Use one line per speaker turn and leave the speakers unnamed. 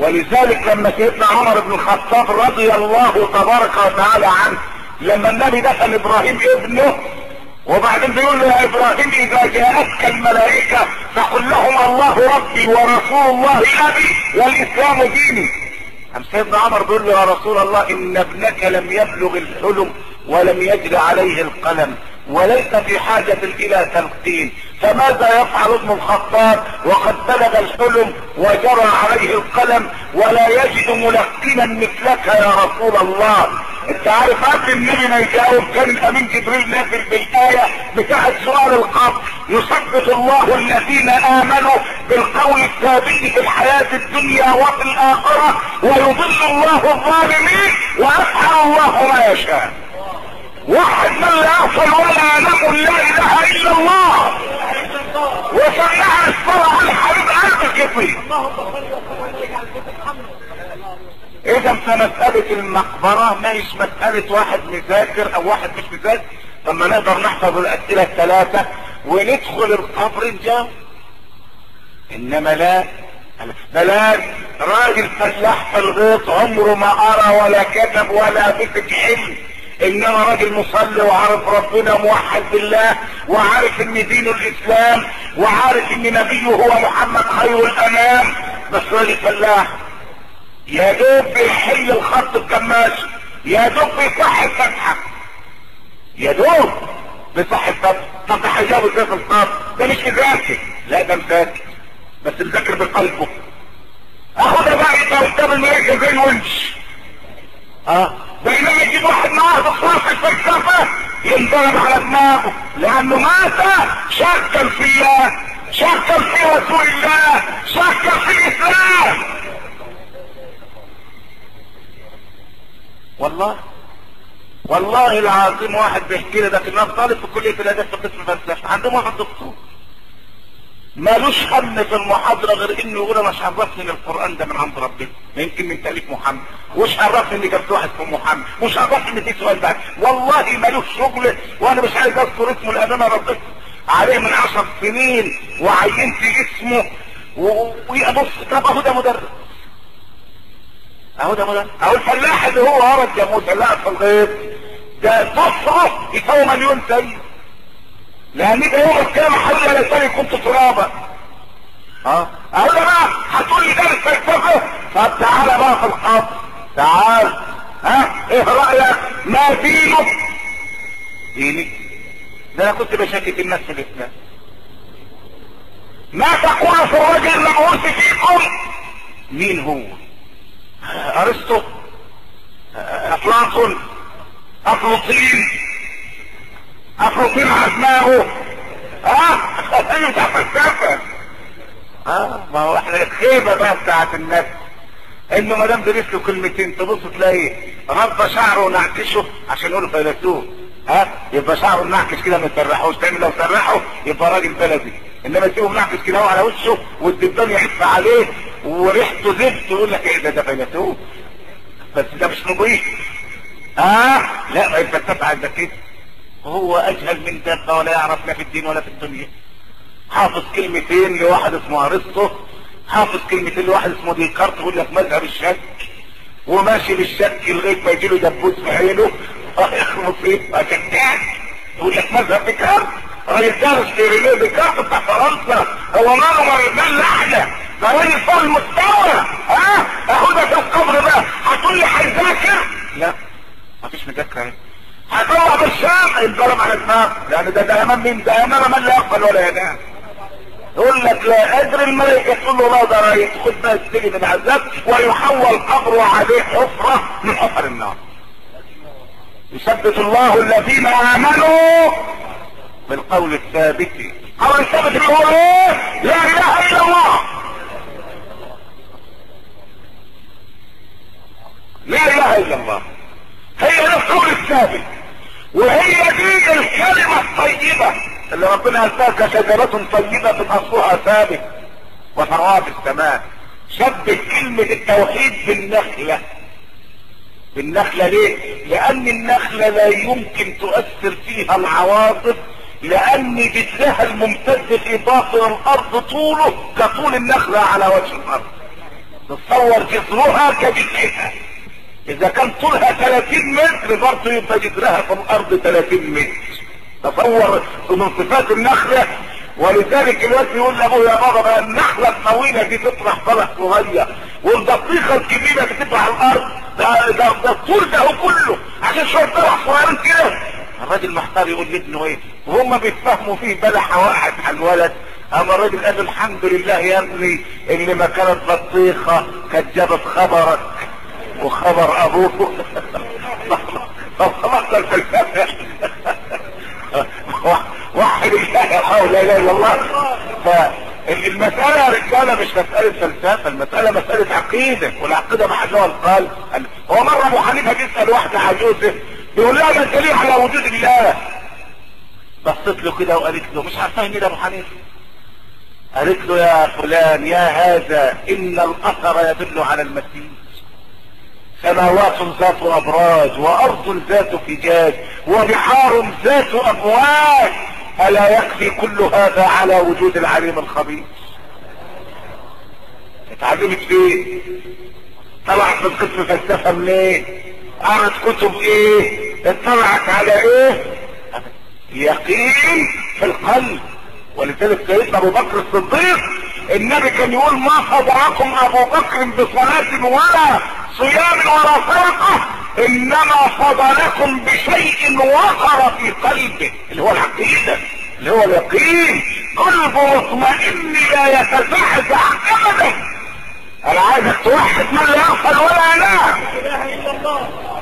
ولذلك لما سيدنا عمر بن الخطاب رضي الله تبارك وتعالى عنه لما النبي دفن ابراهيم ابنه وبعدين بيقول له يا ابراهيم اذا جاءتك الملائكة فقل لهم الله ربي ورسول الله ابي والاسلام ديني ام سيدنا عمر بيقول له يا رسول الله ان ابنك لم يبلغ الحلم ولم يجري عليه القلم وليس في حاجة الى تلقين فماذا يفعل ابن الخطاب وقد بلغ الحلم وجرى عليه القلم ولا يجد ملقنا مثلك يا رسول الله انت عارف قبل النبي ما يجاوب كان الامين جبريل نازل بالايه بتاعت سؤال القبر يثبت الله الذين امنوا بالقول الثابت في الحياه الدنيا وفي الاخره ويضل الله الظالمين ويفعل الله ما يشاء واحد من لا يصل ولا يعلم لا اله الا الله وسمعها الصلاة على حبيب قلبك يا طيب اذا فمسألة المقبرة ما هيش مسألة واحد مذاكر او واحد مش مذاكر طب ما نقدر نحفظ الاسئلة الثلاثة وندخل القبر نجاوب انما لا بلاش راجل فلاح في الغيط عمره ما ارى ولا كتب ولا مسك علم انما راجل مصلي وعارف ربنا موحد بالله وعارف ان دينه الاسلام وعارف ان نبيه هو محمد خير الانام بس راجل فلاح يا دوب بيحل الخط بكماش يا دوب بيصح الفتحة يا دوب بيصح الفتحة طب ده هيجاوب ازاي في الخط ده مش مذاكر لا ده مذاكر بس مذاكر بقلبه اخدها بقى يبقى قدام الملائكة زي الونش اه بينما يجيب واحد معاه بخلاص الفلسفة ينضرب على دماغه لانه مات شكا في الله شكا في رسول الله شكا في الاسلام والله والله العظيم واحد بيحكي لي ده كان طالب في كليه الاداب في قسم فلسفه عندهم واحد دكتور مالوش هم في المحاضرة غير انه يقول انا مش عرفني ان القرآن ده من عند ربنا يمكن من تأليف محمد وش عرفني ان كان في واحد اسمه محمد وش عرفني ان في سؤال بعد والله مالوش شغل وانا مش عايز اذكر اسمه لان انا رديت عليه من عشر سنين وعينت اسمه ويبص طب اهو ده مدرس اهو ده مدرس اهو الفلاح اللي هو ورا الجاموس اللي قاعد في الغيط ده تصعه يساوي مليون سيد لان ده يوم القيامة حول على لساني كنت ترابا اه اقول بقى هتقول لي درس فلسفه طب تعالى بقى في القبر تعال ها ايه رايك ما دينك ديني ده انا كنت بشكك الناس في الاسلام ما تقول في الرجل المبعوث فيكم مين هو ارسطو افلاطون افلاطين افلاطين اسماءه اه ايوه بتاع فلسفه اه ما هو احنا الخيبه بقى بتاعت الناس انه ما دام درس له كلمتين تبص تلاقي رب شعره ونعكشه عشان يقولوا فيلسوف ها يبقى شعره منعكش كده ما تسرحوش تعمل لو سرحه يبقى راجل بلدي انما تسيبه منعكش كده على وشه والدبان يحف عليه وريحته زفت يقول لك ايه ده ده فيلسوف بس ده مش نظيف اه لا ما يتفتت على كده هو اجهل من دابه ولا يعرف لا في الدين ولا في الدنيا حافظ كلمتين لواحد اسمه ارسطو حافظ كلمتين لواحد اسمه ديكارت يقول لك مذهب الشك وماشي بالشك لغايه ما يجي له دبوس في عينه يخلص ايه شكاك يقول لك مذهب ديكارت راجل دارس في رينيه ديكارت بتاع فرنسا هو ماله مال لحده ده راجل فوق المستوى ها اهو ده في القبر بقى هتقول لي هيذاكر لا مفيش مذاكره اهي هطلع بالشام يتضرب على دماغ يعني ده ده امام مين ده امام من لا يقبل ولا ينام يقول لك لا اجر الملائكه تقول له لا ده رايح خد بقى السجن من عذاب ويحول قبره عليه حفره من حفر النار يثبت الله الذين امنوا بالقول الثابت قول الثابت اللي هو ايه لا اله الا الله لا اله الا الله هي ده القول الثابت وهي دي الكلمة الطيبة اللي ربنا قالها كشجرة طيبة اصلها ثابت وفرعها في السماء شبه كلمة التوحيد بالنخلة بالنخلة ليه؟ لأن النخلة لا يمكن تؤثر فيها العواصف لأن جذرها الممتد في باطن الأرض طوله كطول النخلة على وجه الأرض تصور تصور جسرها كجسرها اذا كان طولها 30 متر برضه يبقى جسرها في الارض 30 متر تصور من صفات النخلة ولذلك الوقت يقول لابوه يا بابا بقى النخلة الطويلة دي تطرح طرح صغير والبطيخة الكبيرة بتطلع على الارض ده ده ده الطول ده هو كله عشان شوية طرح صغيرين كده الراجل محتار يقول لابنه ايه وهم بيتفهموا فيه بلحة وقعت على الولد اما الراجل قال له الحمد لله يا ابني اللي ما كانت بطيخة كانت جابت خبرك وخبر ابوك فخلصت الفلسفة وحد الله لا حول لا اله الا الله فالمسألة يا رجالة مش مسألة فلسفة المسألة مسألة عقيدة والعقيدة محلها القلب هو مرة ابو حنيفة بيسأل واحدة عجوزة بيقول لها ده دليل على وجود الله بصت له كده وقالت له مش عارفة مين ابو حنيفة قالت له يا فلان يا هذا ان الاثر يدل على المسيح سماوات ذات ابراج وارض ذات فجاج وبحار ذات امواج الا يكفي كل هذا على وجود العليم الخبير اتعلمت فين طلعت من قسم فلسفه منين قرأت كتب ايه اطلعت على ايه يقين في القلب ولذلك سيدنا ابو بكر الصديق النبي كان يقول ما خضعكم ابو بكر بصلاة ولا صيام ولا فرقة انما فضلكم بشيء وقر في قلبه اللي هو العقيدة اللي هو اليقين قلبه مطمئن لا يتزعزع ابدا انا عايزك توحد من لا يغفل ولا ينام